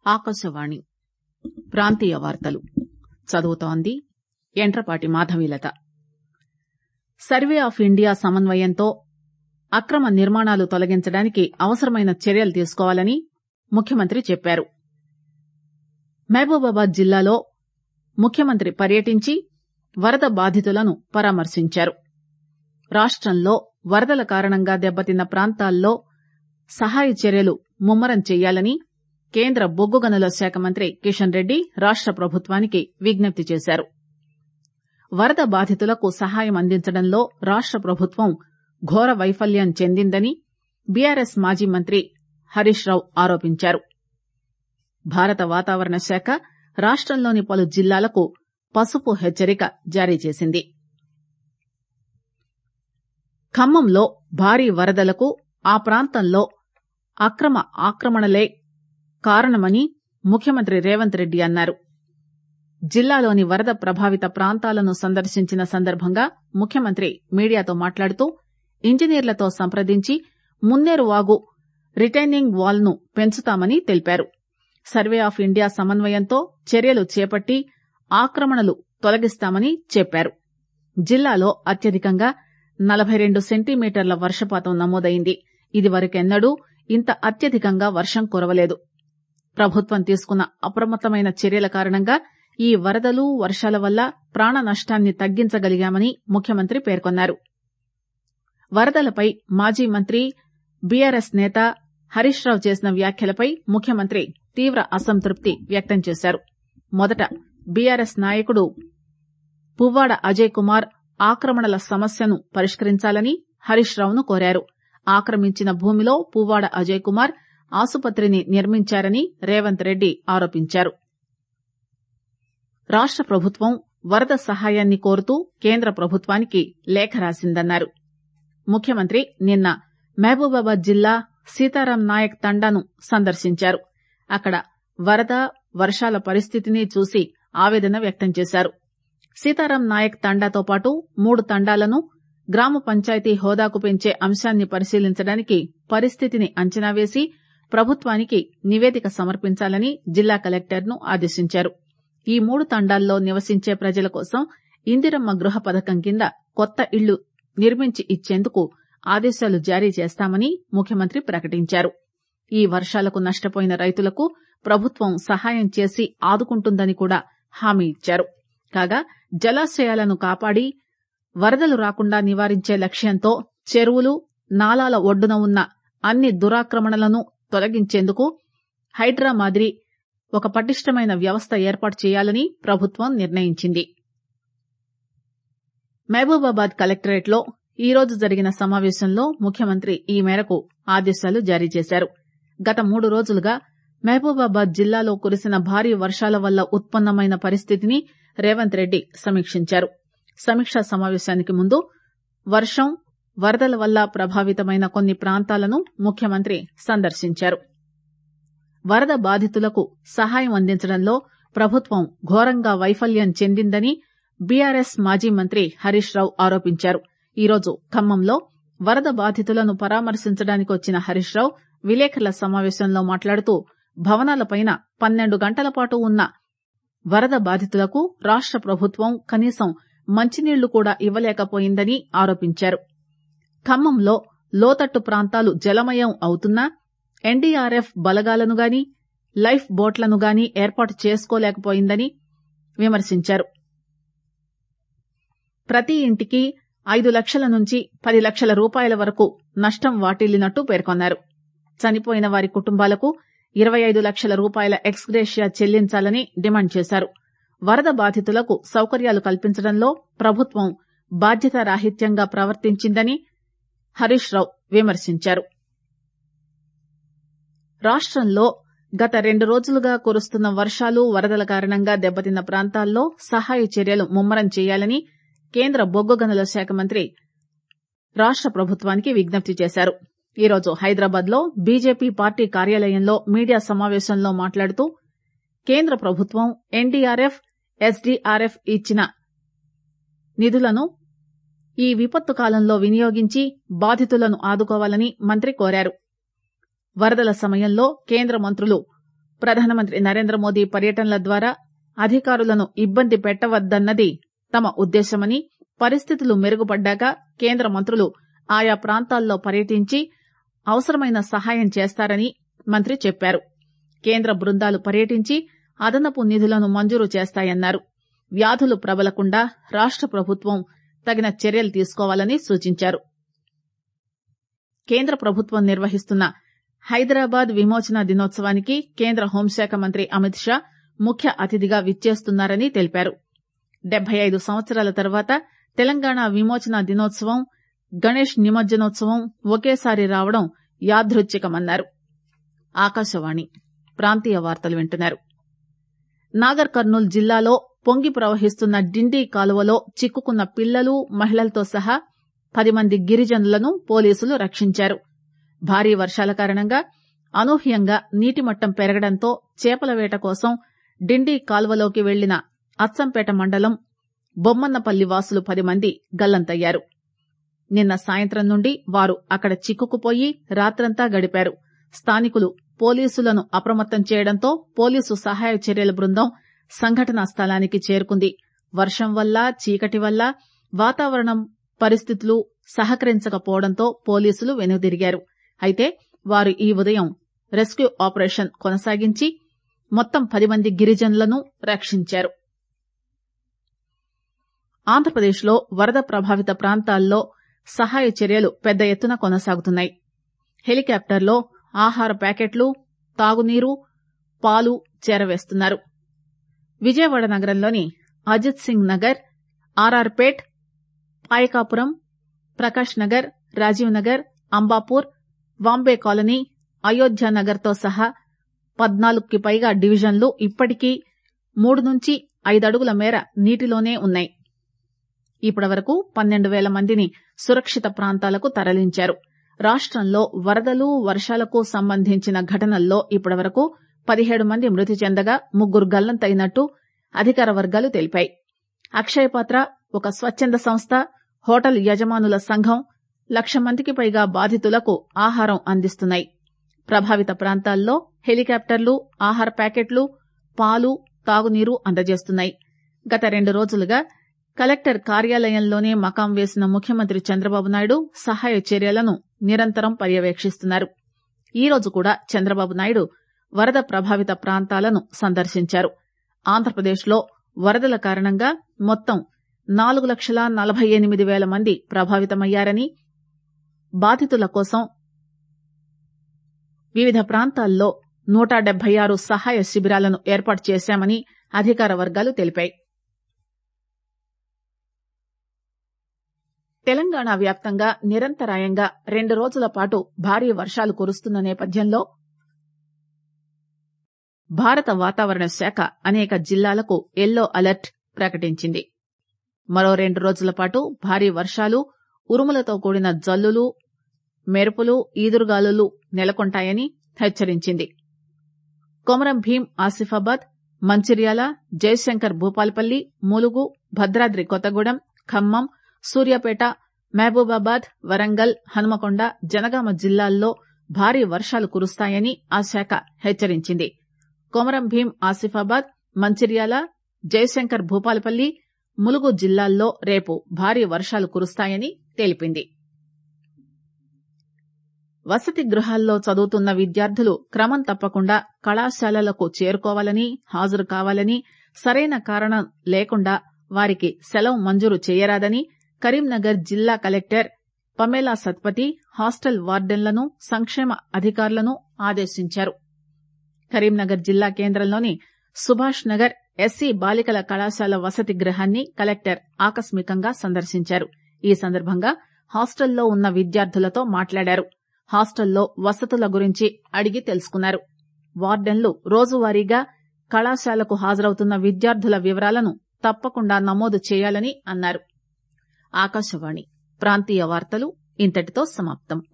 ఆకాశవాణి ప్రాంతీయ వార్తలు చదువుతోంది Yantrapati Madhavilatha survey of India సమన్వయంతో అక్రమ నిర్మాణాలు తొలగించడానికి అవసరమైన చర్యలు తీసుకోవాలని ముఖ్యమంత్రి చెప్పారు మహబూబాబాద్ జిల్లాలో ముఖ్యమంత్రి పర్యటించి వరద బాధితులను పరామర్శించారు రాష్టంలో వరదల కారణంగా దెబ్బతిన్న ప్రాంతాల్లో సహాయ చర్యలు ముమ్మరం చెయ్యాలని కేంద్ర బొగ్గు గనుల శాఖ మంత్రి కిషన్ రెడ్డి రాష్ట ప్రభుత్వానికి విజ్ఞప్తి చేశారు వరద బాధితులకు సహాయం అందించడంలో రాష్ట ప్రభుత్వం ఘోర వైఫల్యం చెందిందని బీఆర్ఎస్ మాజీ మంత్రి హరీష్ రావు ఆరోపించారు భారత వాతావరణ శాఖ రాష్టంలోని పలు జిల్లాలకు పసుపు హెచ్చరిక జారీ చేసింది ఖమ్మంలో భారీ వరదలకు ఆ ప్రాంతంలో అక్రమ ఆక్రమణలే కారణమని ముఖ్యమంత్రి రేవంత్ రెడ్డి అన్నారు జిల్లాలోని వరద ప్రభావిత ప్రాంతాలను సందర్శించిన సందర్భంగా ముఖ్యమంత్రి మీడియాతో మాట్లాడుతూ ఇంజనీర్లతో సంప్రదించి మున్నేరు వాగు రిటైనింగ్ వాల్ ను పెంచుతామని తెలిపారు సర్వే ఆఫ్ ఇండియా సమన్వయంతో చర్యలు చేపట్టి ఆక్రమణలు తొలగిస్తామని చెప్పారు జిల్లాలో అత్యధికంగా నలబై రెండు సెంటీమీటర్ల వర్షపాతం నమోదైంది ఇదివరకెన్నడూ ఇంత అత్యధికంగా వర్షం కురవలేదు ప్రభుత్వం తీసుకున్న అప్రమత్తమైన చర్యల కారణంగా ఈ వరదలు వర్షాల వల్ల ప్రాణ నష్టాన్ని తగ్గించగలిగామని ముఖ్యమంత్రి పేర్కొన్నారు వరదలపై మాజీ మంత్రి బీఆర్ఎస్ నేత హరీష్ రావు చేసిన వ్యాఖ్యలపై ముఖ్యమంత్రి తీవ్ర అసంతృప్తి వ్యక్తం చేశారు మొదట బీఆర్ఎస్ నాయకుడు పువ్వాడ అజయ్ కుమార్ ఆక్రమణల సమస్యను పరిష్కరించాలని హరీష్ రావును కోరారు ఆక్రమించిన భూమిలో పువ్వాడ అజయ్ కుమార్ ఆసుపత్రిని నిర్మించారని రేవంత్ రెడ్డి ఆరోపించారు రాష్ట ప్రభుత్వం వరద సహాయాన్ని కోరుతూ కేంద్ర ప్రభుత్వానికి లేఖ రాసిందన్నారు ముఖ్యమంత్రి నిన్న మహబూబాబాద్ జిల్లా సీతారాం నాయక్ తండాను సందర్శించారు అక్కడ వరద వర్షాల పరిస్థితిని చూసి ఆవేదన వ్యక్తం చేశారు సీతారాం నాయక్ తండాతో పాటు మూడు తండాలను గ్రామ పంచాయతీ హోదాకు పెంచే అంశాన్ని పరిశీలించడానికి పరిస్థితిని అంచనా వేసి ప్రభుత్వానికి నివేదిక సమర్పించాలని జిల్లా కలెక్టర్ను ఆదేశించారు ఈ మూడు తండాల్లో నివసించే ప్రజల కోసం ఇందిరమ్మ గృహ పథకం కింద కొత్త ఇళ్లు నిర్మించి ఇచ్చేందుకు ఆదేశాలు జారీ చేస్తామని ముఖ్యమంత్రి ప్రకటించారు ఈ వర్షాలకు నష్టపోయిన రైతులకు ప్రభుత్వం సహాయం చేసి ఆదుకుంటుందని కూడా హామీ ఇచ్చారు కాగా జలాశయాలను కాపాడి వరదలు రాకుండా నివారించే లక్ష్యంతో చెరువులు నాలాల ఒడ్డున ఉన్న అన్ని దురాక్రమణలను తొలగించేందుకు హైడ్రా మాదిరి ఒక పటిష్టమైన వ్యవస్థ ఏర్పాటు చేయాలని ప్రభుత్వం నిర్ణయించింది మహబూబాబాద్ కలెక్టరేట్లో ఈ రోజు జరిగిన సమావేశంలో ముఖ్యమంత్రి ఈ మేరకు ఆదేశాలు జారీ చేశారు గత మూడు రోజులుగా మహబూబాబాద్ జిల్లాలో కురిసిన భారీ వర్షాల వల్ల ఉత్పన్నమైన పరిస్థితిని రేవంత్ రెడ్డి సమీక్షించారు సమీక్షా సమావేశానికి ముందు వర్షం వరదల వల్ల ప్రభావితమైన కొన్ని ప్రాంతాలను ముఖ్యమంత్రి సందర్శించారు వరద బాధితులకు సహాయం అందించడంలో ప్రభుత్వం ఘోరంగా వైఫల్యం చెందిందని బీఆర్ఎస్ మాజీ మంత్రి హరీష్ రావు ఆరోపించారు ఈరోజు ఖమ్మంలో వరద బాధితులను పరామర్శించడానికి వచ్చిన హరీష్ రావు విలేకరుల సమావేశంలో మాట్లాడుతూ భవనాలపైన పన్నెండు గంటల పాటు ఉన్న వరద బాధితులకు రాష్ట ప్రభుత్వం కనీసం మంచినీళ్లు కూడా ఇవ్వలేకపోయిందని ఆరోపించారు ఖమ్మంలో లోతట్టు ప్రాంతాలు జలమయం అవుతున్నా ఎన్డీఆర్ఎఫ్ బలగాలను గాని లైఫ్ బోట్లను గాని ఏర్పాటు చేసుకోలేకపోయిందని విమర్శించారు ప్రతి ఇంటికి ఐదు లక్షల నుంచి పది లక్షల రూపాయల వరకు నష్టం వాటిల్లినట్టు పేర్కొన్నారు చనిపోయిన వారి కుటుంబాలకు ఇరవై ఐదు లక్షల రూపాయల ఎక్స్గ్రేషియా చెల్లించాలని డిమాండ్ చేశారు వరద బాధితులకు సౌకర్యాలు కల్పించడంలో ప్రభుత్వం బాధ్యతారాహిత్యంగా ప్రవర్తించిందని హరీష్ రావు విమర్శించారు రాష్టంలో గత రెండు రోజులుగా కురుస్తున్న వర్షాలు వరదల కారణంగా దెబ్బతిన్న ప్రాంతాల్లో సహాయ చర్యలు ముమ్మరం చేయాలని కేంద్ర బొగ్గు గనుల శాఖ మంత్రి రాష్ట ప్రభుత్వానికి విజ్ఞప్తి చేశారు ఈరోజు హైదరాబాద్ లో బీజేపీ పార్టీ కార్యాలయంలో మీడియా సమావేశంలో మాట్లాడుతూ కేంద్ర ప్రభుత్వం ఎన్డీఆర్ఎఫ్ ఎస్డీఆర్ఎఫ్ ఇచ్చిన నిధులను ఈ విపత్తు కాలంలో వినియోగించి బాధితులను ఆదుకోవాలని మంత్రి కోరారు వరదల సమయంలో కేంద్ర మంత్రులు ప్రధానమంత్రి నరేంద్ర మోదీ పర్యటనల ద్వారా అధికారులను ఇబ్బంది పెట్టవద్దన్నది తమ ఉద్దేశమని పరిస్థితులు మెరుగుపడ్డాక కేంద్ర మంత్రులు ఆయా ప్రాంతాల్లో పర్యటించి అవసరమైన సహాయం చేస్తారని మంత్రి చెప్పారు కేంద్ర బృందాలు పర్యటించి అదనపు నిధులను మంజూరు చేస్తాయన్నారు వ్యాధులు ప్రబలకుండా రాష్ట ప్రభుత్వం తగిన చర్యలు తీసుకోవాలని సూచించారు కేంద్ర ప్రభుత్వం నిర్వహిస్తున్న హైదరాబాద్ విమోచన దినోత్సవానికి కేంద్ర హోంశాఖ మంత్రి అమిత్ షా ముఖ్య అతిథిగా విచ్చేస్తున్నారని తెలిపారు డెబ్బై ఐదు సంవత్సరాల తర్వాత తెలంగాణ విమోచన దినోత్సవం గణేష్ నిమజ్జనోత్సవం ఒకేసారి రావడం యాదృచ్ఛికమన్నారు ఆకాశవాణి ప్రాంతీయ వార్తలు వింటున్నారు నాగర్ కర్నూల్ జిల్లాలో పొంగి ప్రవహిస్తున్న డిండి కాలువలో చిక్కుకున్న పిల్లలు మహిళలతో సహా పది మంది గిరిజనులను పోలీసులు రక్షించారు భారీ వర్షాల కారణంగా అనూహ్యంగా నీటిమట్టం పెరగడంతో చేపల వేట కోసం డిండి కాల్వలోకి వెళ్లిన అచ్చంపేట మండలం బొమ్మన్నపల్లి వాసులు పది మంది గల్లంతయ్యారు నిన్న సాయంత్రం నుండి వారు అక్కడ చిక్కుకుపోయి రాత్రంతా గడిపారు స్థానికులు పోలీసులను అప్రమత్తం చేయడంతో పోలీసు సహాయ చర్యల బృందం సంఘటనా స్థలానికి చేరుకుంది వర్షం వల్ల చీకటి వల్ల వాతావరణం పరిస్థితులు సహకరించకపోవడంతో పోలీసులు వెనుదిరిగారు అయితే వారు ఈ ఉదయం రెస్క్యూ ఆపరేషన్ కొనసాగించి మొత్తం పది మంది గిరిజనులను రక్షించారు ఆంధ్రప్రదేశ్లో వరద ప్రభావిత ప్రాంతాల్లో సహాయ చర్యలు పెద్ద ఎత్తున కొనసాగుతున్నాయి హెలికాప్టర్లో ఆహార ప్యాకెట్లు తాగునీరు పాలు చేరవేస్తున్నారు విజయవాడ నగరంలోని అజిత్ సింగ్ నగర్ ఆర్ఆర్పేట్ పాయకాపురం ప్రకాష్ నగర్ రాజీవ్ నగర్ అంబాపూర్ వాంబే కాలనీ అయోధ్య నగర్ తో సహా పద్నాలుగుకి పైగా డివిజన్లు ఇప్పటికీ మూడు నుంచి ఐదడుగుల మేర నీటిలోనే ఉన్నాయి ఇప్పటివరకు పన్నెండు వేల మందిని సురక్షిత ప్రాంతాలకు తరలించారు రాష్టంలో వరదలు వర్షాలకు సంబంధించిన ఘటనల్లో ఇప్పటివరకు పదిహేడు మంది మృతి చెందగా ముగ్గురు గల్లంతైనట్టు అధికార వర్గాలు తెలిపాయి అక్షయపాత్ర ఒక స్వచ్చంద సంస్థ హోటల్ యజమానుల సంఘం లక్ష మందికి పైగా బాధితులకు ఆహారం అందిస్తున్నాయి ప్రభావిత ప్రాంతాల్లో హెలికాప్టర్లు ఆహార ప్యాకెట్లు పాలు తాగునీరు అందజేస్తున్నాయి గత రెండు రోజులుగా కలెక్టర్ కార్యాలయంలోనే మకాం వేసిన ముఖ్యమంత్రి చంద్రబాబు నాయుడు సహాయ చర్యలను నిరంతరం పర్యవేక్షిస్తున్నారు ఈ రోజు కూడా చంద్రబాబు నాయుడు వరద ప్రభావిత ప్రాంతాలను సందర్శించారు ఆంధ్రప్రదేశ్లో వరదల కారణంగా మొత్తం నాలుగు లక్షల నలభై ఎనిమిది వేల మంది ప్రభావితమయ్యారని బాధితుల కోసం వివిధ ప్రాంతాల్లో నూట డెబ్బై ఆరు సహాయ శిబిరాలను ఏర్పాటు చేశామని అధికార వర్గాలు తెలిపాయి తెలంగాణ వ్యాప్తంగా నిరంతరాయంగా రెండు రోజుల పాటు భారీ వర్షాలు కురుస్తున్న నేపథ్యంలో భారత వాతావరణ శాఖ అనేక జిల్లాలకు ఎల్లో అలర్ట్ ప్రకటించింది మరో రెండు రోజుల పాటు భారీ వర్షాలు ఉరుములతో కూడిన జల్లులు మెరుపులు ఈదురుగాలులు నెలకొంటాయని హెచ్చరించింది కొమరం భీం ఆసిఫాబాద్ మంచిర్యాల జయశంకర్ భూపాల్పల్లి ములుగు భద్రాద్రి కొత్తగూడెం ఖమ్మం సూర్యాపేట మహబూబాబాద్ వరంగల్ హనుమకొండ జనగామ జిల్లాల్లో భారీ వర్షాలు కురుస్తాయని ఆ శాఖ హెచ్చరించింది కొమరం భీం ఆసిఫాబాద్ మంచిర్యాల జయశంకర్ భూపాలపల్లి ములుగు జిల్లాల్లో రేపు భారీ వర్షాలు కురుస్తాయని తెలిపింది వసతి గృహాల్లో చదువుతున్న విద్యార్థులు క్రమం తప్పకుండా కళాశాలలకు చేరుకోవాలని హాజరు కావాలని సరైన కారణం లేకుండా వారికి సెలవు మంజూరు చేయరాదని కరీంనగర్ జిల్లా కలెక్టర్ పమేలా సత్పతి హాస్టల్ వార్డెన్లను సంక్షేమ అధికారులను ఆదేశించారు కరీంనగర్ జిల్లా కేంద్రంలోని సుభాష్ నగర్ ఎస్సీ బాలికల కళాశాల వసతి గృహాన్ని కలెక్టర్ ఆకస్మికంగా సందర్శించారు ఈ సందర్భంగా హాస్టల్లో ఉన్న విద్యార్థులతో మాట్లాడారు హాస్టల్లో వసతుల గురించి అడిగి తెలుసుకున్నారు వార్డెన్లు రోజువారీగా కళాశాలకు హాజరవుతున్న విద్యార్థుల వివరాలను తప్పకుండా నమోదు చేయాలని అన్నారు ఆకాశవాణి ప్రాంతీయ వార్తలు ఇంతటితో సమాప్తం